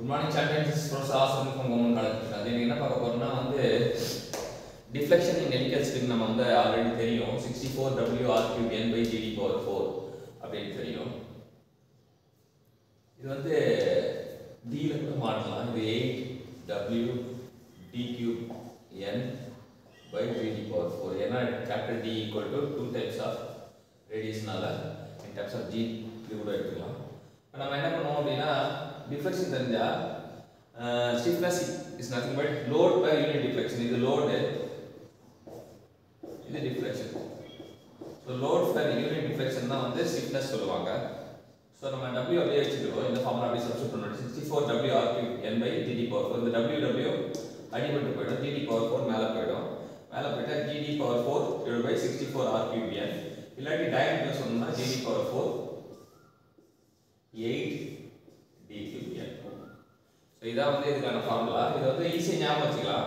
good morning champions bros Asan from government college அது என்ன பார்க்க போறோம்னா வந்து டிஃப்ளெக்ஷன் இன் ஹெலிக்கல் ஸ்ப்ரிங் நம்ம வந்து ஆல்ரெடி தெரியும் sixty four W R cube N by G D power four அப்படின்னு தெரியும் இது வந்து டில கூட மாற்றலாம் இது eight W D cube N by G D power four ஏன்னா capital D equal to two times of ரேடியஸ்னால இன் டைப்ஸ் ஆஃப் ஜி இது கூட எடுத்துக்கலாம் இப்போ நம்ம என்ன பண்ணுவோம் அப்படின்னா டிஃப்ளெக்ஷன் தெரிஞ்சா stiffness is nothing but load by unit deflection இது லோடு இது deflection so load per unit deflection தான் வந்து ஸ்டிஃப்னஸ் சொல்லுவாங்க ஸோ நம்ம டபிள்யூ அப்படியே வச்சுக்கிறோம் இந்த ஃபார்முலா அப்படியே சப்ஸ்டிட் பண்ணணும் sixty four W R cube N by G D power four இந்த டபிள்யூ டபிள்யூ அடிபட்டு போயிடும் ஜிடி பவர் ஃபோர் மேலே போயிடும் மேலே போயிட்டா G D power four divide by sixty four R cube N இல்லாட்டி டைரக்டாக சொன்னோம்னா G D power four eight D cube N so இதான் வந்து இதுக்கான ஃபார்முலா இதை வந்து ஈஸியாக ஞாபகம் வச்சுக்கலாம்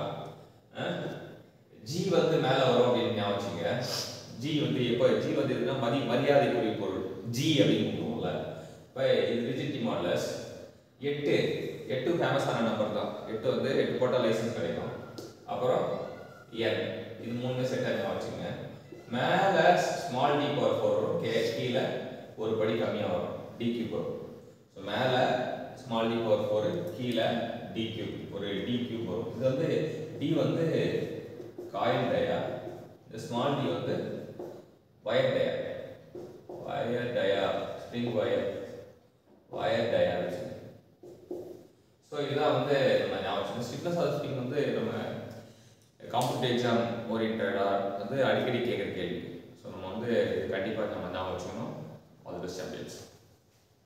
ஜி வந்து மேலே வரும் அப்படின்னு ஞாபகம் வச்சுங்க ஜி வந்து எப்போ ஜி வந்து எதுனா மதி மரியாதைக்குரிய பொருள் ஜி அப்படின்னு கூப்பிடுவோம்ல இப்போ இது ரிஜிட்டி மாடலஸ் எட்டு எட்டு ஃபேமஸான நம்பர் தான் எட்டு வந்து எட்டு போட்டால் லைசன்ஸ் கிடைக்கும் அப்புறம் என் இது மூணுமே செட் ஆகி வச்சுங்க மேலே ஸ்மால் டி பவர் ஃபோர் வரும் கே கீழே ஒரு படி கம்மியாக வரும் டி கியூப் வரும் ஸோ மேலே ஸ்மால் டி பவர் ஃபோர் கீழே டி கியூப் ஒரு டி கியூப் வரும் இது வந்து டி வந்து காயில் டயா இந்த ஸ்மால் டி வந்து wire dia wire dia spring wire wire dia so இதுதான் வந்து நம்ம ஞாபகம் ஸ்டிப்னஸ் ஆஃப் ஸ்ப்ரிங் வந்து நம்ம காம்படிட்டிவ் எக்ஸாம் ஓரியன்டாக வந்து அடிக்கடி கேட்குற கேள்வி ஸோ நம்ம வந்து கண்டிப்பாக நம்ம ஞாபகம் வச்சுக்கணும் ஆல் தி பெஸ்ட் சாம்பியன்ஸ்